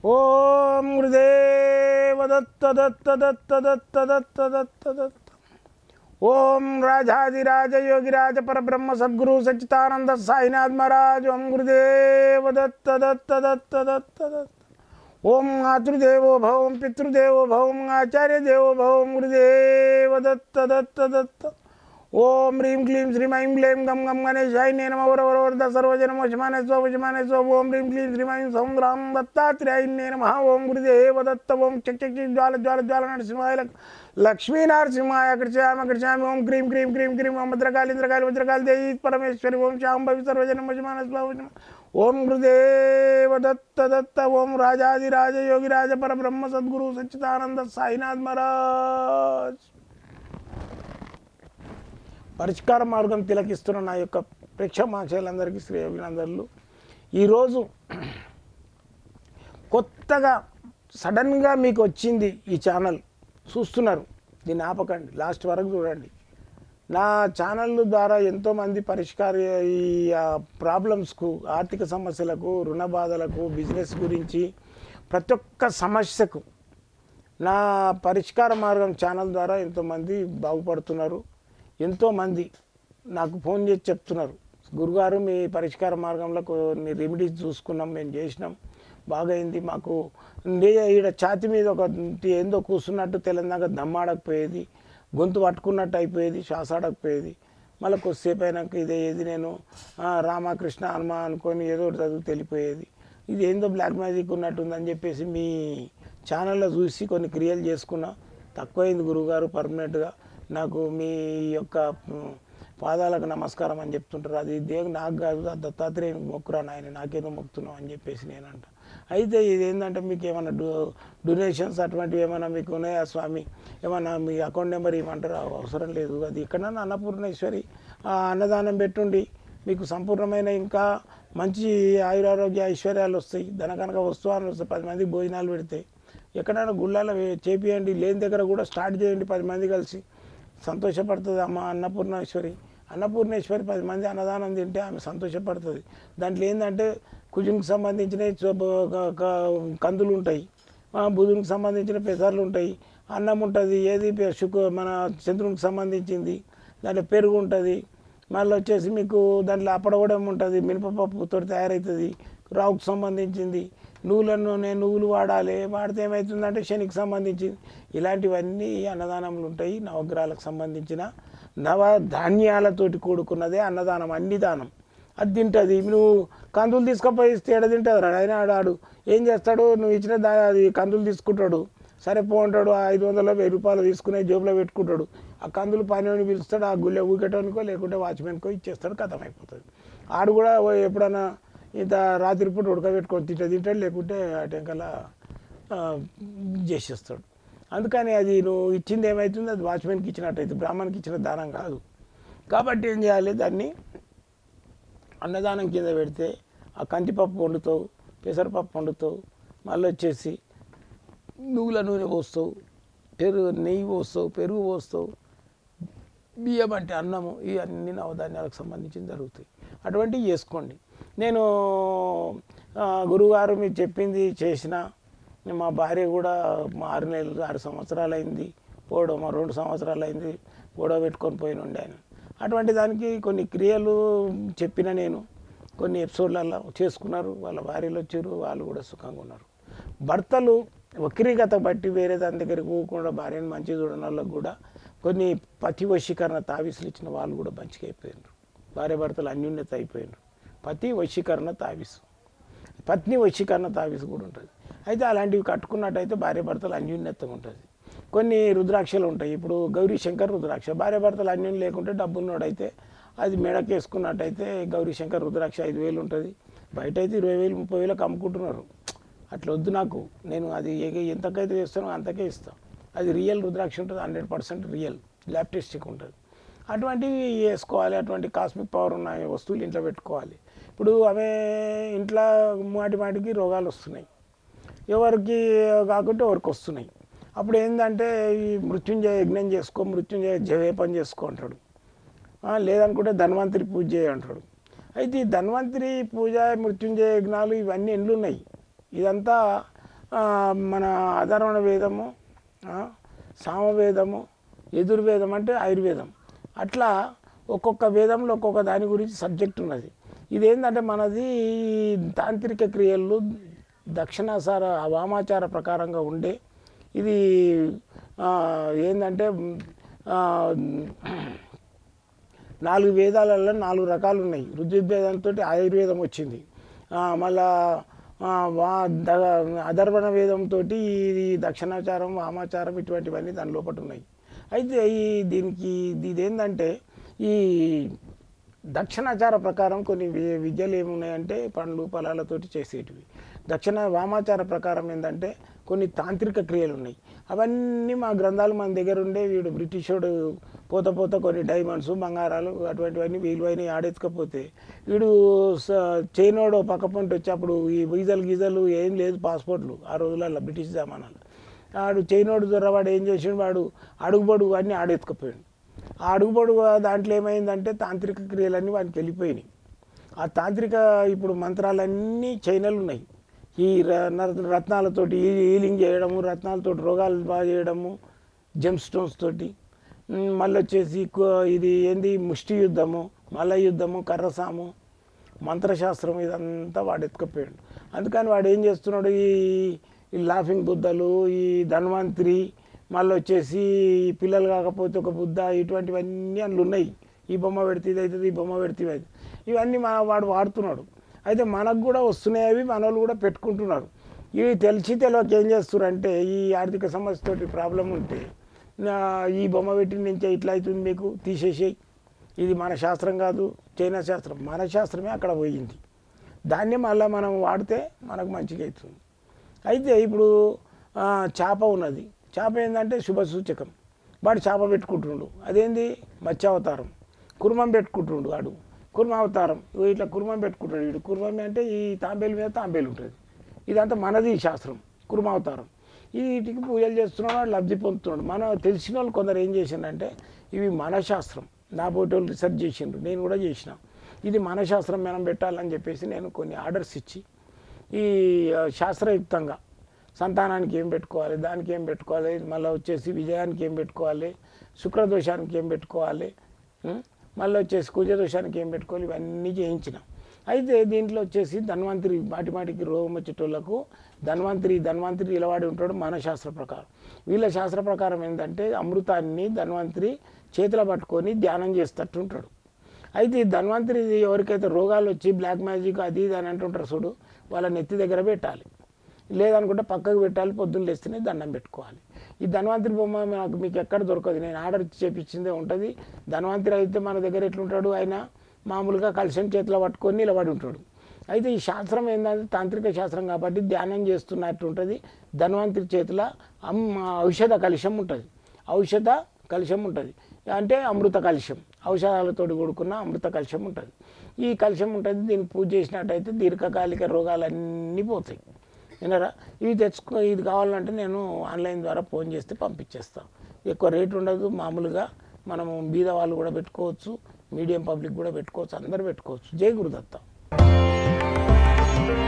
ఓం గురుదేవ దత్త దత్త దత్త దత్త దత్త దత్త దత్త ఓం రాజాదిరాజ యోగిరాజ పరబ్రహ్మ సద్గురు సచ్చిదానంద సాయినాథ్ మహారాజ్ ఓం గురుదేవ దత్త దత్త దత్త దత్త దత్త ఓం మాతృదేవో భవం పితృదేవో భవం ఆచార్య దేవో భవం గురుదేవ దత్త దత్త దత్త ఓం హ్రీం క్లీం శ్రీం ఐం క్లీం గం గం గణేశాయ నేనమ వరవరవర్ధ సర్వజనమ వశమానే స్వ వశమానే స్వ ఓం హ్రీం క్లీం శ్రీం ఐం సౌం రాం దత్తాత్రేయ నేనమ ఓం గురుదేవ దత్త ఓం చక్ చక్ చక్ జ్వాల జ్వాల జ్వాల నరసింహాయ లక్- లక్ష్మీ నరసింహాయ కృష్యామ కృష్యామి ఓం క్రీం క్రీం క్రీం క్రీం ఓం భద్రకాళి ఇంద్రకాళి భద్రకాళి దేవి పరమేశ్వరి ఓం శాంభవి సర్వజనమ వశమానే స్వ వశమానే ఓం గురుదేవ దత్త దత్త ఓం రాజాదిరాజ యోగిరాజ పరబ్రహ్మ సద్గురు సచ్చిదానంద సాయినాథ్ మహారాజ్ పరిష్కార మార్గం తిలకిస్తున్న నా యొక్క ప్రేక్షమాశయులందరికీ శ్రీ అభినందనలు ఈరోజు కొత్తగా సడన్గా మీకు వచ్చింది ఈ ఛానల్ చూస్తున్నారు దీన్ని ఆపకండి లాస్ట్ వరకు చూడండి నా ఛానల్ ద్వారా ఎంతోమంది పరిష్కార ఈ ఆ, ప్రాబ్లమ్స్కు ఆర్థిక సమస్యలకు రుణ బాధలకు బిజినెస్ గురించి ప్రతి ఒక్క సమస్యకు నా పరిష్కార మార్గం ఛానల్ ద్వారా ఎంతోమంది బాగుపడుతున్నారు ఎంతోమంది నాకు ఫోన్ చేసి చెప్తున్నారు గురుగారు మీ పరిష్కార మార్గంలో కొన్ని రెమెడీస్ చూసుకున్నాం మేము చేసినాం బాగైంది మాకు నే- ఈడ ఛాతి మీద ఒక ఏందో కూర్చున్నట్టు తెలంగాణ దమ్మాడకపోయేది గొంతు పట్టుకున్నట్టు అయిపోయేది శ్వాస ఆడకపోయేది మళ్ళీ కొద్దిసేపు అయినాక ఇదే ఏది నేను ఆ, రామకృష్ణ హనుమ అనుకొని ఏదో ఒకటి చదువు తెలిపోయేది ఇది ఏందో బ్లాక్ మ్యాజిక్ ఉన్నట్టుందని చెప్పేసి మీ ఛానల్లో చూసి కొన్ని క్రియలు చేసుకున్నా తక్కువైంది గురువుగారు పర్మనెంట్గా నాకు మీ యొక్క ఉమ్, పాదాలకు నమస్కారం అని చెప్తుంటారు అది దేవుడు నాకు కాదు ఆ దత్తాత్రేయుని మొక్కురా నాయన నాకేదో మొక్కుతున్నావు అని చెప్పేసి నేను అంట అయితే ఇది ఏంటంటే మీకు ఏమైనా డొ డొనేషన్స్ అటువంటివి ఏమైనా మీకు ఉన్నాయా స్వామి ఏమైనా మీ అకౌంట్ నెంబర్ ఇవ్వమంటారు అవసరం లేదు అది ఎక్కడన్నా అన్నపూర్ణేశ్వరి ఆ అన్నదానం పెట్టుండి మీకు సంపూర్ణమైన ఇంకా మంచి ఆయురారోగ్య ఐశ్వర్యాలు వస్తాయి ధనకనక వస్తువులు వస్తాయి పది మందికి భోజనాలు పెడితే ఎక్కడైనా గుళ్ళాల చేపియండి లేని దగ్గర కూడా స్టార్ట్ చేయండి పది మంది కలిసి సంతోషపడుతుంది అమ్మ అన్నపూర్ణేశ్వరి అన్నపూర్ణేశ్వరి పది మంది అన్నదానం తింటే ఆమె సంతోషపడుతుంది దాంట్లో ఏంటంటే కుజునికి సంబంధించిన చో- క- క- కందులు ఉంటాయి ఆ, బుధునికి సంబంధించిన పెసర్లు ఉంటాయి అన్నం ఉంటుంది ఏది పె- శుక్ర మన చంద్రునికి సంబంధించింది దాంట్లో పెరుగు ఉంటుంది మళ్ళీ వచ్చేసి మీకు దాంట్లో అప్పడవడం ఉంటుంది మినపపప్పుతో తయారవుతుంది రావుకు సంబంధించింది నువ్వుల నూనె నువ్వులు వాడాలి వాడితే ఏమవుతుందంటే శనికి సంబంధించింది ఇలాంటివన్నీ అన్నదానములు ఉంటాయి నవగ్రహాలకు సంబంధించిన నవ ధాన్యాలతోటి కూడుకున్నదే అన్నదానం అన్ని దానం అది తింటుంది నువ్వు కందులు తీసుకుపోయి ఇస్తే ఎడ తింటుంది రా ఆయన ఆడాడు ఏం చేస్తాడు నువ్వు ఇచ్చిన దా అది కందులు తీసుకుంటాడు సరే పో అంటాడు ఆ ఐదు వందలు వెయ్యి రూపాయలు తీసుకునే జేబులో పెట్టుకుంటాడు ఆ కందులు పని పిలుస్తాడు ఆ గుళ్ళె ఊకేటోనికో లేకుంటే వాచ్మెన్కో ఇచ్చేస్తాడు కథం అయిపోతుంది ఆడు కూడా ఓ ఎప్పుడన్నా ఇంత రాత్రిపూట ఉడకబెట్టుకొని తింటే తింటాడు లేకుంటే అటెంకల్లా చేసేస్తాడు అందుకని అది నువ్వు ఇచ్చింది ఏమవుతుంది అది వాచ్మెన్కి ఇచ్చినట్టయితే బ్రాహ్మణ్కి ఇచ్చిన దానం కాదు కాబట్టి ఏం చేయాలి దాన్ని అన్నదానం కింద పెడితే ఆ కందిపప్పు వండుతావు పెసరపప్పు వండుతావు మళ్ళీ వచ్చేసి నువ్వుల నూనె పోస్తావు పెరుగు నెయ్యి పోస్తావు పెరుగు పోస్తావు బియ్యం అంటే అన్నము ఈ అన్ని నవధాన్యాలకు సంబంధించి జరుగుతాయి అటువంటివి చేసుకోండి నేను ఆ, గురువుగారు మీరు చెప్పింది చేసిన మా భార్య కూడా మా ఆరు నెలలు ఆరు సంవత్సరాలు అయింది పోవడం మా రెండు సంవత్సరాలు అయింది గొడవ పెట్టుకొని పోయిన ఉండే ఆయన అటువంటి దానికి కొన్ని క్రియలు చెప్పిన నేను కొన్ని ఎపిసోడ్లలో చేసుకున్నారు వాళ్ళ భార్యలు వచ్చారు వాళ్ళు కూడా సుఖంగా ఉన్నారు భర్తలు వక్రీగత బట్టి వేరే దాని దగ్గరికి పోకుండా భార్యను మంచి చూడని వాళ్ళకు కూడా కొన్ని పతి వశీకరణ తావీసులు ఇచ్చిన వాళ్ళు కూడా మంచిగా అయిపోయినారు భార్య భర్తలు అన్యోన్యత అయిపోయినారు పతి వశీకరణ తావీసు పత్ని వశీకరణ తావీసు కూడా ఉంటుంది అయితే అలాంటివి కట్టుకున్నట్టయితే భార్య భర్తలు అన్యోన్యత్వం ఉంటుంది కొన్ని రుద్రాక్షలు ఉంటాయి ఇప్పుడు గౌరీ శంకర్ రుద్రాక్ష భార్య భర్తలు అన్యోన్యం లేకుంటే డబ్బున్నోడైతే అది మెడకి వేసుకున్నట్టయితే గౌరీ శంకర్ రుద్రాక్ష ఐదు వేలు ఉంటుంది బయట అయితే ఇరవై వేలు ముప్పై వేలకు అమ్ముకుంటున్నారు అట్లా వద్దు నాకు నేను అది ఏ- ఎంతకైతే చేస్తానో అంతకే ఇస్తాను అది రియల్ రుద్రాక్ష ఉంటుంది హండ్రెడ్ పర్సెంట్ రియల్ ల్యాప్టిస్టిక్ ఉంటుంది అటువంటివి వేసుకోవాలి అటువంటి కాస్మిక్ పవర్ ఉన్న వస్తువులు ఇంట్లో పెట్టుకోవాలి ఇప్పుడు అవే ఇంట్లో మాటి మాటికి రోగాలు వస్తున్నాయి ఎవరికి కాకుంటే ఎవరికి వస్తున్నాయి అప్పుడు ఏంటంటే ఈ మృత్యుంజయ యజ్ఞం చేసుకో మృత్యుంజయ జవేపం చేసుకో అంటాడు ఆ, లేదనుకుంటే ధన్వంతరి పూజ చేయ అంటాడు అయితే ఈ ధన్వంతరి పూజ మృత్యుంజయ యజ్ఞాలు ఇవన్నీ ఎన్నులు ఉన్నాయి ఇదంతా ఆ, మన అధర్వణ వేదము ఆ, సామవేదము ఎదుర్వేదం అంటే ఆయుర్వేదం అట్లా ఒక్కొక్క వేదంలో ఒక్కొక్క దాని గురించి సబ్జెక్ట్ ఉన్నది ఇదేంటంటే మనది తాంత్రిక క్రియలు దక్షిణాచార వామాచార ప్రకారంగా ఉండే ఇది ఆ, ఏంటంటే ఆ, నాలుగు వేదాలలో నాలుగు రకాలు ఉన్నాయి ఋగ్వేదంతో ఆయుర్వేదం వచ్చింది ఆ, మళ్ళా ఆ, వా ద అధర్వణ వేదంతో ఈ దక్షిణాచారం వామాచారం ఇటువంటివన్నీ దాని లోపల ఉన్నాయి అయితే ఈ దీనికి ఇదేంటంటే ఈ దక్షిణాచార ప్రకారం కొన్ని వి- విద్యలు ఏమున్నాయంటే పండ్లు ఫలాలతోటి చేసేటివి దక్షిణ వామాచార ప్రకారం ఏంటంటే కొన్ని తాంత్రిక క్రియలు ఉన్నాయి అవన్నీ మా గ్రంథాలు మన దగ్గర ఉండే వీడు బ్రిటిషోడు పోత పోత కొన్ని డైమండ్స్ బంగారాలు అటువంటివన్నీ విలువైన ఆడెత్తుకపోతే వీడు స- చైనోడు పక్క పంట వచ్చి అప్పుడు ఈ వీజలు గీజలు ఏం లేదు పాస్పోర్ట్లు ఆ రోజులలో బ్రిటిష్ జమానాలు ఆడు చైనోడు దొరవాడు ఏం చేసాడు వాడు అడుగుబడుగు అన్నీ ఆడెత్తుకుపోయాడు ఆ అడుగుబడు దాంట్లో ఏమైందంటే తాంత్రిక క్రియలన్నీ వానికి వెళ్ళిపోయినాయి ఆ తాంత్రిక ఇప్పుడు మంత్రాలన్నీ చైనలు ఉన్నాయి ఈ ర- నర- రత్నాలతోటి ఈ- హీలింగ్ చేయడము రత్నాలతోటి రోగాలు బాగా చేయడము జెమ్ స్టోన్స్ తోటి ఉమ్, మళ్ళీ వచ్చేసి కు- ఇది ఏంది ముష్టి యుద్ధము మల్ల యుద్ధము కర్రసాము మంత్రశాస్త్రం ఇదంతా వాడు ఎత్తుకపోయాడు అందుకని వాడు ఏం చేస్తున్నాడు ఈ ఈ లాఫింగ్ బుద్ధలు ఈ ధన్వంతరి మళ్ళీ వచ్చేసి ఈ పిల్లలు కాకపోతే ఒక బుద్ధ ఇటువంటివన్నీ అందులో ఉన్నాయి ఈ బొమ్మ పెడితే ఇది అవుతుంది ఈ బొమ్మ పెడితే ఇది అవుతుంది ఇవన్నీ మన వాడు వాడుతున్నాడు అయితే మనకు కూడా వస్తున్నాయి అవి మన వాళ్ళు కూడా పెట్టుకుంటున్నారు ఇవి తెలిసి తెలియక ఏం చేస్తున్నారంటే ఈ ఆర్థిక సమస్యతోటి ప్రాబ్లం ఉంటే నా- ఈ బొమ్మ పెట్టిన నుంచే ఇట్లా అవుతుంది మీకు తీసేసేయి ఇది మన శాస్త్రం కాదు చైనా శాస్త్రం మన శాస్త్రమే అక్కడ పోయింది దాన్ని మళ్ళీ మనం వాడితే మనకు మంచిగా అవుతుంది అయితే ఇప్పుడు ఆ, చేప ఉన్నది చేప ఏంటంటే శుభ సూచకం వాడు చేప పెట్టుకుంటుండు అదేంది మత్స్యావతారం కుర్మం పెట్టుకుంటుండు వాడు కుర్మ అవతారం ఇగో ఇట్లా కుర్మం పెట్టుకుంటాడు వీడు కుర్మం అంటే ఈ తాంబేలు మీద తాంబేలు ఉంటుంది ఇదంతా మనది ఈ శాస్త్రం కుర్మ అవతారం ఈ వీటికి పూజలు చేస్తున్నాడు వాడు లబ్ధి పొందుతున్నాడు మన తెలిసిన వాళ్ళు కొందరు ఏం చేసిండంటే ఇవి మన శాస్త్రం నా పోటీ వాళ్ళు రీసెర్చ్ చేసిండ్రు నేను కూడా చేసిన ఇది మన శాస్త్రం మనం పెట్టాలని చెప్పేసి నేను కొన్ని ఆర్డర్స్ ఇచ్చి ఈ ఆ, శాస్త్రయుక్తంగా సంతానానికి ఏం పెట్టుకోవాలి దానికి ఏం పెట్టుకోవాలి మళ్ళీ వచ్చేసి విజయానికి ఏం పెట్టుకోవాలి శుక్రదోషానికి ఏం పెట్టుకోవాలి ఉం? మళ్ళీ వచ్చేసి కుజదోషానికి ఏం పెట్టుకోవాలి ఇవన్నీ చేయించిన అయితే దీంట్లో వచ్చేసి ధన్వంతరి మాటి మాటికి రోగం వచ్చేటోళ్ళకు ధన్వంతరి ధన్వంతరి నిలబడి ఉంటాడు మన శాస్త్ర ప్రకారం వీళ్ళ శాస్త్ర ప్రకారం ఏంటంటే అమృతాన్ని ధన్వంతరి చేతిలో పట్టుకొని ధ్యానం చేస్తట్టు ఉంటాడు అయితే ఈ ధన్వంతరి ఎవరికైతే రోగాలు వచ్చి బ్లాక్ మ్యాజిక్ అది ఇది అని అంటుంటారు చూడు వాళ్ళ నెత్తి దగ్గర పెట్టాలి లేదనుకుంటే పక్కకు పెట్టాలి పొద్దున్న లేస్తేనే దండం పెట్టుకోవాలి ఈ ధన్వంతరి బొమ్మ నాకు మీకు ఎక్కడ దొరకదు నేను ఆర్డర్ ఇచ్చి చేపించిందే ఉంటుంది ధన్వంతరి అయితే మన దగ్గర ఎట్లుంటాడు ఆయన మామూలుగా కలిసం చేతిలో పట్టుకొని నిలబడి ఉంటాడు అయితే ఈ శాస్త్రం ఏంటంటే తాంత్రిక శాస్త్రం కాబట్టి ధ్యానం చేస్తున్నట్టు ఉంటుంది ధన్వంతరి చేతిలో అమ్మ ఔషధ కలుషం ఉంటుంది ఔషధ కలుషం ఉంటుంది అంటే అమృత కలుషం ఔషధాలతో కూడుకున్న అమృత కలుషం ఉంటుంది ఈ కలుషం ఉంటుంది దీన్ని పూజ చేసినట్టయితే దీర్ఘకాలిక రోగాలన్నీ పోతాయి వినరా ఇవి తెచ్చుకో ఇది కావాలంటే నేను ఆన్లైన్ ద్వారా ఫోన్ చేస్తే పంపించేస్తాను ఎక్కువ రేట్ ఉండదు మామూలుగా మనము బీద వాళ్ళు కూడా పెట్టుకోవచ్చు మీడియం పబ్లిక్ కూడా పెట్టుకోవచ్చు అందరు పెట్టుకోవచ్చు జై గురుదత్త